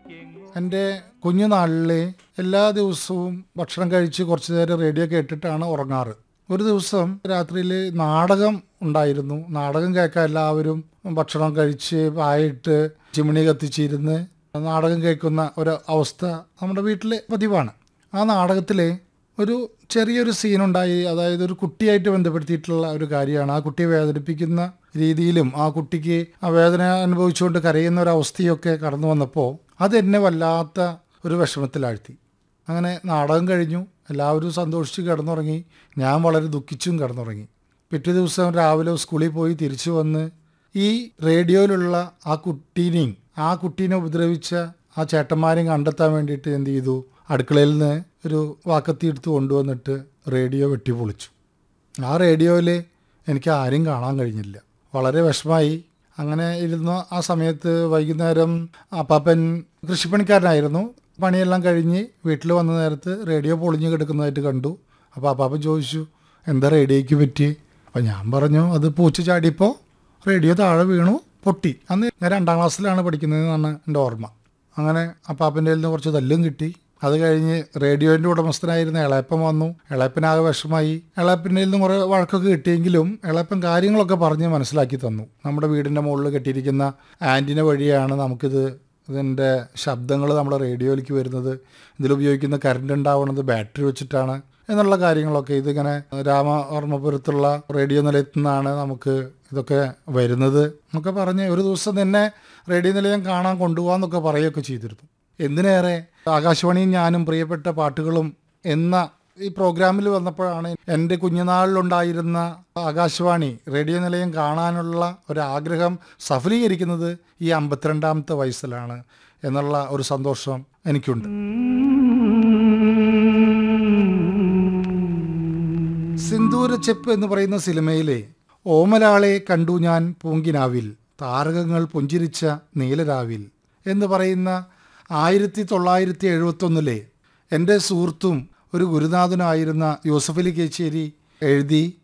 എൻ്റെ കുഞ്ഞുനാളിൽ എല്ലാ ദിവസവും ഭക്ഷണം കഴിച്ച് കുറച്ച് നേരം റേഡിയോ കേട്ടിട്ടാണ് ഉറങ്ങാറ് ഒരു ദിവസം രാത്രിയിൽ നാടകം ഉണ്ടായിരുന്നു നാടകം കേൾക്കാൻ എല്ലാവരും ഭക്ഷണം കഴിച്ച് പായിട്ട് ചിമ്മിണി കത്തിച്ചിരുന്ന് നാടകം കേൾക്കുന്ന ഒരു അവസ്ഥ നമ്മുടെ വീട്ടിൽ പതിവാണ് ആ നാടകത്തിൽ ഒരു ചെറിയൊരു സീനുണ്ടായി അതായത് ഒരു കുട്ടിയായിട്ട് ബന്ധപ്പെടുത്തിയിട്ടുള്ള ഒരു കാര്യമാണ് ആ കുട്ടിയെ വേദനിപ്പിക്കുന്ന രീതിയിലും ആ കുട്ടിക്ക് ആ വേദന അനുഭവിച്ചുകൊണ്ട് കരയുന്ന ഒരു അവസ്ഥയൊക്കെ കടന്നു വന്നപ്പോൾ അതെന്നെ വല്ലാത്ത ഒരു വിഷമത്തിലാഴ്ത്തി അങ്ങനെ നാടകം കഴിഞ്ഞു എല്ലാവരും സന്തോഷിച്ച് കിടന്നുറങ്ങി ഞാൻ വളരെ ദുഃഖിച്ചും കിടന്നുറങ്ങി പിറ്റേ ദിവസം രാവിലെ സ്കൂളിൽ പോയി തിരിച്ചു വന്ന് ഈ റേഡിയോയിലുള്ള ആ കുട്ടീനെയും ആ കുട്ടീനെ ഉപദ്രവിച്ച ആ ചേട്ടന്മാരെയും കണ്ടെത്താൻ വേണ്ടിയിട്ട് എന്ത് ചെയ്തു അടുക്കളയിൽ നിന്ന് ഒരു വാക്കത്തി എടുത്ത് കൊണ്ടുവന്നിട്ട് റേഡിയോ വെട്ടിപ്പൊളിച്ചു ആ റേഡിയോയിൽ എനിക്ക് ആരും കാണാൻ കഴിഞ്ഞില്ല വളരെ വിഷമായി അങ്ങനെ ഇരുന്ന ആ സമയത്ത് വൈകുന്നേരം അപ്പാപ്പൻ കൃഷിപ്പണിക്കാരനായിരുന്നു പണിയെല്ലാം കഴിഞ്ഞ് വീട്ടിൽ വന്ന നേരത്ത് റേഡിയോ പൊളിഞ്ഞ് കിടക്കുന്നതായിട്ട് കണ്ടു അപ്പോൾ അപ്പാപ്പൻ ചോദിച്ചു എന്താ റേഡിയോയ്ക്ക് പറ്റി അപ്പോൾ ഞാൻ പറഞ്ഞു അത് പൂച്ച ചാടിയപ്പോൾ റേഡിയോ താഴെ വീണു പൊട്ടി അന്ന് ഞാൻ രണ്ടാം ക്ലാസ്സിലാണ് പഠിക്കുന്നതെന്നാണ് എൻ്റെ ഓർമ്മ അങ്ങനെ അപ്പാപ്പൻ്റെ നിന്ന് കുറച്ച് തല്ലും കിട്ടി അത് കഴിഞ്ഞ് റേഡിയോൻ്റെ ഉടമസ്ഥനായിരുന്ന ഇളയപ്പൻ വന്നു ഇളയപ്പനാകെ വിഷമായി ഇളയപ്പൻ്റെ നിന്ന് കുറേ വഴക്കൊക്കെ കിട്ടിയെങ്കിലും ഇളയപ്പൻ കാര്യങ്ങളൊക്കെ പറഞ്ഞ് മനസ്സിലാക്കി തന്നു നമ്മുടെ വീടിൻ്റെ മുകളിൽ കെട്ടിയിരിക്കുന്ന ആൻറ്റിന വഴിയാണ് നമുക്കിത് ഇതിൻ്റെ ശബ്ദങ്ങൾ നമ്മുടെ റേഡിയോയിലേക്ക് വരുന്നത് ഇതിലുപയോഗിക്കുന്ന കറണ്ട് ഉണ്ടാവുന്നത് ബാറ്ററി വെച്ചിട്ടാണ് എന്നുള്ള കാര്യങ്ങളൊക്കെ ഇതിങ്ങനെ രാമവർമ്മപുരത്തുള്ള റേഡിയോ നിലയത്തിൽ നിന്നാണ് നമുക്ക് ഇതൊക്കെ വരുന്നത് എന്നൊക്കെ പറഞ്ഞ് ഒരു ദിവസം തന്നെ റേഡിയോ നിലയം കാണാൻ കൊണ്ടുപോകാമെന്നൊക്കെ പറയുകയൊക്കെ ചെയ്തിരുന്നു എന്തിനേറെ ആകാശവാണിയും ഞാനും പ്രിയപ്പെട്ട പാട്ടുകളും എന്ന ഈ പ്രോഗ്രാമിൽ വന്നപ്പോഴാണ് എൻ്റെ കുഞ്ഞുനാളിലുണ്ടായിരുന്ന ആകാശവാണി റേഡിയോ നിലയം കാണാനുള്ള ഒരാഗ്രഹം സഫലീകരിക്കുന്നത് ഈ അമ്പത്തിരണ്ടാമത്തെ വയസ്സിലാണ് എന്നുള്ള ഒരു സന്തോഷം എനിക്കുണ്ട് സിന്ദൂര ചെപ്പ് എന്ന് പറയുന്ന സിനിമയിലെ ഓമലാളെ കണ്ടു ഞാൻ പൂങ്കിനാവിൽ താരകങ്ങൾ പുഞ്ചിരിച്ച നീലരാവിൽ എന്ന് പറയുന്ന ആയിരത്തി തൊള്ളായിരത്തി എഴുപത്തൊന്നിലെ എൻ്റെ സുഹൃത്തും ഒരു ഗുരുനാഥനായിരുന്ന യൂസഫലി കേച്ചേരി എഴുതി